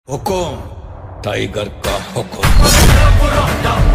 हुकुम tiger का हुकुम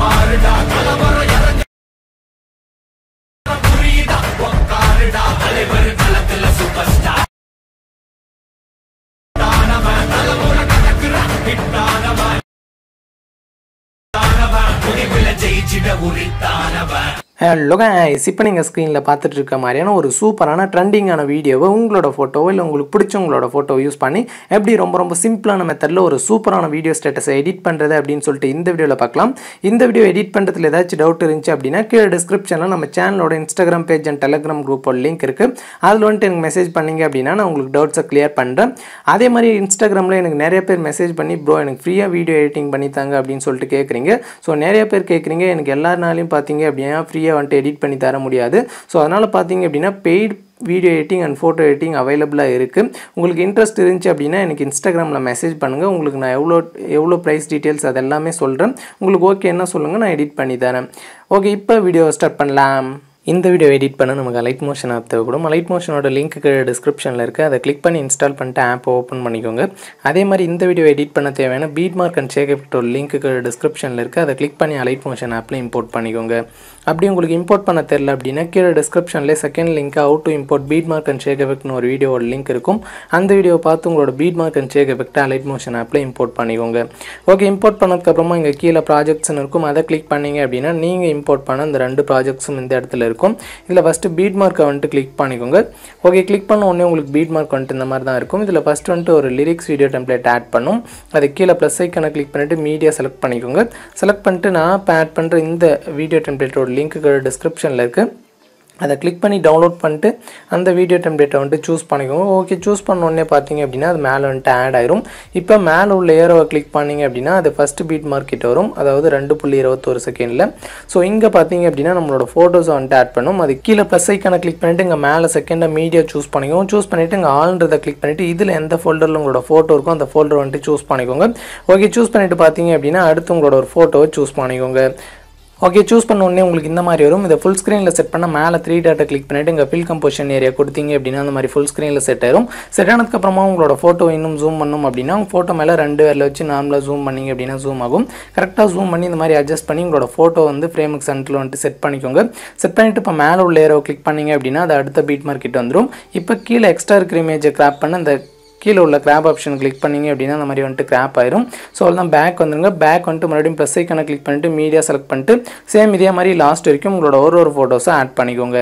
hello guys இப்போ நீங்கள் ஸ்க்ரீனில் பார்த்துட்டு இருக்க மாதிரியான ஒரு சூப்பரான ட்ரெண்டிங்கான வீடியோவை உங்களோட ஃபோட்டோவோ இல்லை உங்களுக்கு பிடிச்சவங்களோட ஃபோட்டோ யூஸ் பண்ணி எப்படி ரொம்ப ரொம்ப சிம்பிளான மெத்தடில் ஒரு சூப்பரான வீடியோ ஸ்டேட்டஸை எடிட் பண்ணுறது அப்படின்னு சொல்லிட்டு இந்த வீடியோவில் பார்க்கலாம் இந்த வீடியோ எடிட் பண்ணுறதுல ஏதாச்சும் டவுட் இருந்துச்சு அப்படின்னா கீழே டிஸ்கிரிப்ஷனில் நம்ம சேனலோட இன்ஸ்டாகிராம் பேஜ் அண்ட் டெலிகிராம் குரூப்போட லிங்க் இருக்குது அதில் வந்துட்டு எனக்கு மெசேஜ் பண்ணீங்க அப்படின்னா நான் உங்களுக்கு டவுட்ஸை கிளியர் பண்ணுறேன் அதே மாதிரி இன்ஸ்டாகிராமில் எனக்கு நிறைய பேர் மெசேஜ் பண்ணி ப்ரோ எனக்கு ஃப்ரீயாக வீடியோ எடிட்டிங் பண்ணி தாங்க அப்படின்னு சொல்லிட்டு கேட்குறீங்க ஸோ நிறைய பேர் கேட்குறீங்க எனக்கு எல்லா நாளையும் பார்த்தீங்க அப்படின்னா ஃப்ரீயாக வந்துட்டு எடிட் பண்ணி தர முடியாது ஸோ அதனால் பார்த்தீங்க அப்படின்னா paid video editing and photo editing அவைலபிளாக இருக்குது உங்களுக்கு இன்ட்ரெஸ்ட் இருந்துச்சு அப்படின்னா எனக்கு இன்ஸ்டாகிராமில் மெசேஜ் பண்ணுங்கள் உங்களுக்கு நான் எவ்வளோ எவ்வளோ ப்ரைஸ் டீட்டெயில்ஸ் அதெல்லாமே சொல்கிறேன் உங்களுக்கு ஓகே என்ன சொல்லுங்கள் நான் எடிட் பண்ணி தரேன் ஓகே இப்போ வீடியோ ஸ்டார்ட் பண்ணலாம் இந்த வீடியோ எடிட் பண்ண நமக்கு லைட் மோஷன் ஆப் தேவைப்படும் லைட் மோஷனோட லிங்க் டிஸ்கிரிப்ஷனில் இருக்குது அதை கிளிக் பண்ணி இன்ஸ்டால் பண்ணிட்டு ஆப் ஓப்பன் பண்ணிக்கோங்க அதே மாதிரி இந்த வீடியோ எடிட் பண்ண தேவையான பீட் மார்க் அண்ட் ஷேக் எஃபெக்டோட லிங்க்கு டிஸ்கிரிப்ஷனில் இருக்குது அதை கிளிக் பண்ணி லைட் மோஷன் ஆப்பில் இம்போர்ட் பண்ணிக்கோங்க அப்படி உங்களுக்கு இம்போர்ட் பண்ண தெரில அப்படின்னா கீழே டிஸ்கிரிப்ஷனில் second link out to import beat mark and shake எஃபெக்ட்னு ஒரு வீடியோட லிங்க் இருக்கும் அந்த வீடியோவை பார்த்து உங்களோட பீட் மார்க் அண்ட் ஷேக் எஃபெக்ட்டை லைட் மோஷன் ஆப்பில் இம்போர்ட் பண்ணிக்கோங்க ஓகே இம்போர்ட் பண்ணதுக்கப்புறமா இங்கே கீழே ப்ராஜெக்ட்ஸ்னு இருக்கும் அதை கிளிக் பண்ணீங்க அப்படின்னா நீங்கள் இம்போர்ட் பண்ண இந்த ரெண்டு ப்ராஜெக்ட்ஸும் இந்த இடத்துல இருக்கும் இதில் ஃபஸ்ட்டு பீட் மார்க்கை வந்துட்டு கிளிக் பண்ணிக்கோங்க ஓகே கிளிக் பண்ண உடனே உங்களுக்கு பீட் மார்க் வந்துட்டு இந்த மாதிரி தான் இருக்கும் இதில் ஃபஸ்ட்டு வந்துட்டு ஒரு லிரிக்ஸ் வீடியோ டெம்ப்ளேட் ஆட் பண்ணும் அது கீழே ப்ளஸ் ஐக்கனை கிளிக் பண்ணிவிட்டு மீடியா செலக்ட் பண்ணிக்கோங்க செலக்ட் பண்ணிட்டு நான் இப்போ ஆட் பண்ணுற இந்த வீடியோ டெம்ப்ளேட்டோட லிங்க்கு டிஸ்கிரிப்ஷனில் இருக்குது அதை கிளிக் பண்ணி டவுன்லோட் பண்ணிட்டு அந்த வீடியோ டெம்ப்ளேட்டை வந்துட்டு சூஸ் பண்ணிக்கோங்க ஓகே சூஸ் பண்ண உடனே பார்த்தீங்க அப்படின்னா அது மேலே வந்துட்டு ஆட் ஆயிரும் இப்போ மேலே உள்ள ஏரோவை கிளிக் பண்ணீங்க அப்படின்னா அது ஃபஸ்ட்டு பீட் மார்க்கெட் வரும் அதாவது ரெண்டு புள்ளி இருபத்தொரு செகண்டில் ஸோ இங்கே பார்த்தீங்க அப்படின்னா நம்மளோட ஃபோட்டோஸை வந்துட்டு ஆட் பண்ணும் அது கீழே ப்ளஸ் ஐக்கானை கிளிக் பண்ணிவிட்டு இங்கே மேலே செகண்டாக மீடியா சூஸ் பண்ணிக்கோங்க சூஸ் பண்ணிவிட்டு இங்கே ஆல்ன்றதை கிளிக் பண்ணிவிட்டு இதில் எந்த ஃபோல்டரில் உங்களோட ஃபோட்டோ இருக்கோ அந்த ஃபோல்டர் வந்துட்டு சூஸ் பண்ணிக்கோங்க ஓகே சூஸ் பண்ணிவிட்டு பார்த்தீங்க அப்படின்னா அடுத்து உங்களோட ஒரு ஃபோட்டோவை சூஸ் பண்ணிக்கோங்க ஓகே சூஸ் பண்ண உடனே உங்களுக்கு இந்த மாதிரி வரும் இதை ஃபுல் ஸ்க்ரீனில் செட் பண்ண மேலே த்ரீ டாட்டை கிளிக் பண்ணிவிட்டு இங்கே ஃபில் கம்போஷன் ஏரியா கொடுத்தீங்க அப்படின்னா அந்த மாதிரி ஃபுல் ஸ்க்ரீனில் செட் ஆயிரும் செட் ஆனதுக்கப்புறமா உங்களோட ஃபோட்டோ இன்னும் ஜூம் பண்ணணும் அப்படின்னா உங்கள் ஃபோட்டோ மேலே ரெண்டு வேரில் வச்சு நார்மலாக ஜூம் பண்ணிங்க அப்படின்னா ஜூம் ஆகும் கரெக்டாக ஜூம் பண்ணி இந்த மாதிரி அட்ஜஸ்ட் பண்ணி உங்களோட ஃபோட்டோ வந்து ஃப்ரேமுக்கு சென்டரில் வந்துட்டு செட் பண்ணிக்கோங்க செட் பண்ணிவிட்டு இப்போ மேலே உள்ள ஏரோ கிளிக் பண்ணிங்க அப்படின்னா அது அடுத்த பீட் மார்க்கெட் வந்துடும் இப்போ கீழே எக்ஸ்ட்ரா இருக்கிற இமேஜை கிராப் பண்ண அந்த கீழே உள்ள கிராப் ஆப்ஷன் கிளிக் பண்ணிங்க அப்படின்னா அந்த மாதிரி வந்துட்டு கிராப் ஆயிரும் ஸோ அவ்வளோதான் பேக் வந்துருங்க பேக் வந்துட்டு மறுபடியும் ப்ளஸ் ஐக்கனை கிளிக் பண்ணிட்டு மீடியா செலக்ட் பண்ணிட்டு சேம் இதே மாதிரி லாஸ்ட் வரைக்கும் உங்களோட ஒரு ஒரு ஃபோட்டோஸை ஆட் பண்ணிக்கோங்க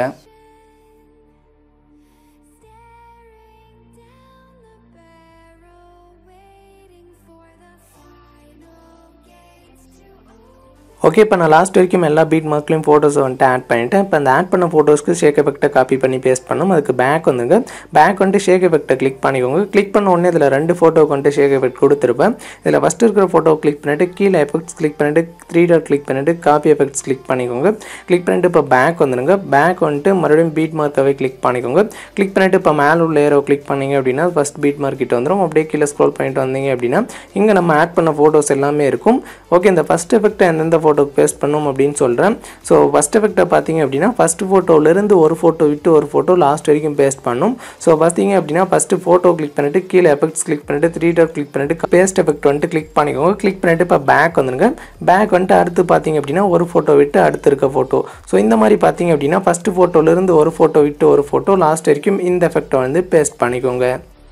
ஓகே இப்போ நான் லாஸ்ட் வரைக்கும் எல்லா பீட் மார்க்லையும் ஃபோட்டோஸை வந்துட்டு ஆட் பண்ணிவிட்டேன் இப்போ அந்த ஆட் பண்ண ஃபோட்டோஸ்க்கு ஷேக் எஃபெக்ட்டை காப்பி பண்ணி பேஸ்ட் பண்ணணும் அதுக்கு பேக் வந்துங்க பேக் வந்துட்டு ஷேக் எஃபெக்ட்டை கிளிக் பண்ணிக்கோங்க கிளிக் பண்ண உடனே இதில் ரெண்டு ஃபோட்டோக்கு வந்துட்டு ஷேக் எஃபெக்ட் கொடுத்துருப்பேன் இதில் ஃபஸ்ட்டு இருக்கிற ஃபோட்டோ கிளிக் பண்ணிவிட்டு கீழே எஃபெக்ட்ஸ் கிளிக் பண்ணிவிட்டு த்ரீ டாட் கிளிக் பண்ணிவிட்டு காப்பி எஃபெக்ட்ஸ் கிளிக் பண்ணிக்கோங்க கிளிக் பண்ணிவிட்டு இப்போ பேக் வந்துடுங்க பேக் வந்துட்டு மறுபடியும் பீட் மார்க்காகவே கிளிக் பண்ணிக்கோங்க கிளிக் பண்ணிவிட்டு இப்போ மேலே உள்ள ஏரோ கிளிக் பண்ணிங்க அப்படின்னா ஃபஸ்ட் பீட் மார்க் கிட்ட வந்துடும் அப்படியே கீழே ஸ்க்ரோல் பண்ணிட்டு வந்தீங்க அப்படின்னா இங்கே நம்ம ஆட் பண்ண ஃபோட்டோஸ் எல்லாமே இருக்கும் ஓகே இந்த ஃபஸ்ட் எஃபெக்ட்டை எந்தெந்த ஃபோட்டோக்கு பேஸ்ட் பண்ணும் அப்படின்னு சொல்கிறேன் ஸோ ஃபஸ்ட் எஃபெக்ட்டை பார்த்தீங்க அப்படின்னா ஃபஸ்ட் ஃபோட்டோலேருந்து ஒரு ஃபோட்டோ விட்டு ஒரு ஃபோட்டோ லாஸ்ட் வரைக்கும் பேஸ்ட் பண்ணும் ஸோ பார்த்தீங்க அப்படின்னா ஃபஸ்ட்டு ஃபோட்டோ கிளிக் பண்ணிவிட்டு கீழே எஃபெக்ட்ஸ் கிளிக் பண்ணிவிட்டு த்ரீ டாட் கிளிக் பண்ணிவிட்டு பேஸ்ட் எஃபெக்ட் வந்துட்டு கிளிக் பண்ணிக்கோங்க கிளிக் பண்ணிவிட்டு இப்போ பேக் வந்துருங்க பேக் வந்துட்டு அடுத்து பார்த்தீங்க அப்படின்னா ஒரு ஃபோட்டோ விட்டு அடுத்து இருக்க ஃபோட்டோ ஸோ இந்த மாதிரி பார்த்தீங்க அப்படின்னா ஃபஸ்ட்டு ஃபோட்டோலேருந்து ஒரு ஃபோட்டோ விட்டு ஒரு ஃபோட்டோ லாஸ்ட் வரைக்கும் இந்த எஃபெக்ட்டை வந்து பேஸ்ட் பண்ணிக்கோங்க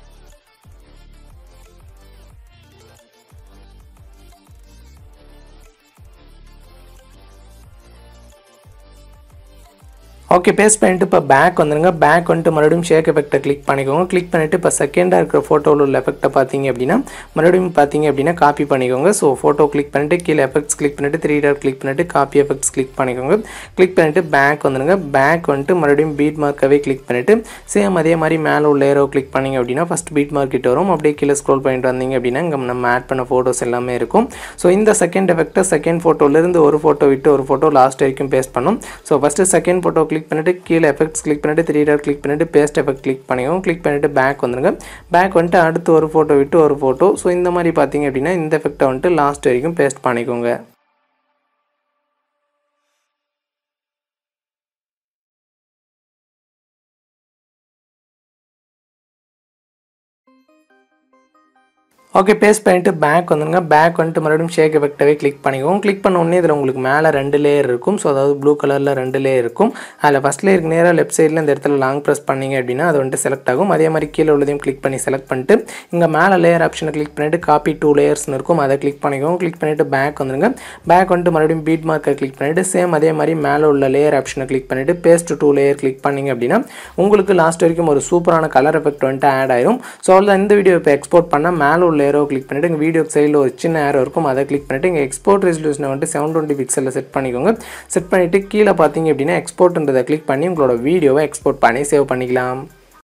ஓகே பேஸ்ட் பண்ணிட்டு இப்போ பேக் வந்துருங்க பேக் வந்துட்டு மறுபடியும் ஷேக் எஃபெக்ட்டை கிளிக் பண்ணிக்கோங்க கிளிக் பண்ணிவிட்டு இப்போ செகண்டாக இருக்கிற ஃபோட்டோவில் உள்ள எஃபெக்ட்டை பார்த்தீங்க அப்படின்னா மறுபடியும் பார்த்தீங்க அப்படின்னா காப்பி பண்ணிக்கோங்க ஸோ ஃபோட்டோ கிளிக் பண்ணிட்டு கீழே எஃபெக்ட்ஸ் கிளிக் பண்ணிவிட்டு த்ரீ டாட் கிளிக் பண்ணிவிட்டு காப்பி எஃபெக்ட்ஸ் கிளிக் பண்ணிக்கோங்க கிளிக் பண்ணிவிட்டு பேக் வந்துருங்க பேக் வந்துட்டு மறுபடியும் பீட் மார்க்காகவே கிளிக் பண்ணிவிட்டு சேம் அதே மாதிரி மேலே உள்ள ஏரோ கிளிக் பண்ணிங்க அப்படின்னா ஃபஸ்ட் பீட் மார்க்கிட்ட வரும் அப்படியே கீழே ஸ்க்ரோல் பண்ணிட்டு வந்தீங்க அப்படின்னா இங்கே நம்ம ஆட் பண்ண ஃபோட்டோஸ் எல்லாமே இருக்கும் ஸோ இந்த செகண்ட் எஃபெக்ட்டை செகண்ட் ஃபோட்டோலேருந்து ஒரு ஃபோட்டோ விட்டு ஒரு ஃபோட்டோ லாஸ்ட் வரைக்கும் பேஸ்ட் பண்ணும் so first second photo click பண்ணிவிட்டு கீழே எஃபெக்ட்ஸ் கிளிக் பண்ணிவிட்டு த்ரீ டாட் கிளிக் பண்ணிவிட்டு பேஸ்ட் எஃபெக்ட் கிளிக் பண்ணிக்கோங்க கிளிக் பண்ணிவிட்டு பேக் வந்துருங்க பேக் வந்துட்டு அடுத்து ஒரு ஃபோட்டோ விட்டு ஒரு ஃபோட்டோ ஸோ இந்த மாதிரி பார்த்தீங்க அப்படின்னா இந்த எஃபெக்ட்டை வந்துட்டு லாஸ்ட் வரைக்கும் பேஸ்ட் பண்ணிக்கோங்க ஓகே பேஸ்ட் பண்ணிட்டு பேக் வந்துருங்க பேக் வந்துட்டு மறுபடியும் ஷேக் எஃபெக்டவே கிளிக் பண்ணிக்கோங்க கிளிக் பண்ண உடனே இதில் உங்களுக்கு மேலே ரெண்டு லேயர் இருக்கும் ஸோ அதாவது ப்ளூ கலரில் ரெண்டு லேயர் இருக்கும் அதில் ஃபஸ்ட் லேயருக்கு நேராக லெஃப்ட் சைடில் இந்த இடத்துல லாங் ப்ரெஸ் பண்ணீங்க அப்படின்னா அது வந்துட்டு செலக்ட் ஆகும் அதே மாதிரி கீழே உள்ளதையும் கிளிக் பண்ணி செலக்ட் பண்ணிட்டு இங்கே மேலே லேயர் ஆப்ஷனை கிளிக் பண்ணிவிட்டு காப்பி டூ லேயர்ஸ்னு இருக்கும் அதை கிளிக் பண்ணிக்கோங்க கிளிக் பண்ணிவிட்டு பேக் வந்துருங்க பேக் வந்துட்டு மறுபடியும் பீட் மார்க்கை கிளிக் பண்ணிவிட்டு சேம் அதே மாதிரி மேலே உள்ள லேயர் ஆப்ஷனை கிளிக் பண்ணிவிட்டு பேஸ்ட் டூ லேயர் கிளிக் பண்ணிங்க அப்படின்னா உங்களுக்கு லாஸ்ட் வரைக்கும் ஒரு சூப்பரான கலர் எஃபெக்ட் வந்துட்டு ஆட் ஆயிரும் ஸோ அவ்வளோ இந்த வீடியோ இப்போ எக்ஸ்போர்ட் பண்ணால் மேலே உள்ள ஏரோ கிளிக் பண்ணிவிட்டு இங்கே வீடியோ சைடில் ஒரு சின்ன ஏரோ இருக்கும் அதை கிளிக் பண்ணிவிட்டு இங்கே எக்ஸ்போர்ட் ரெசல்யூஷனை வந்துட்டு செவன் டுவெண்ட்டி பிக்சலில் செட் பண்ணிக்கோங்க செட் பண்ணிவிட்டு கீழே பார்த்தீங்க அப்படின்னா எக்ஸ்போர்ட்ன்றதை கிளிக் பண்ணி உங்களோட வீடியோவை எக்ஸ்போர்ட் பண்ணி சேவ் பண்ணிக்கலாம்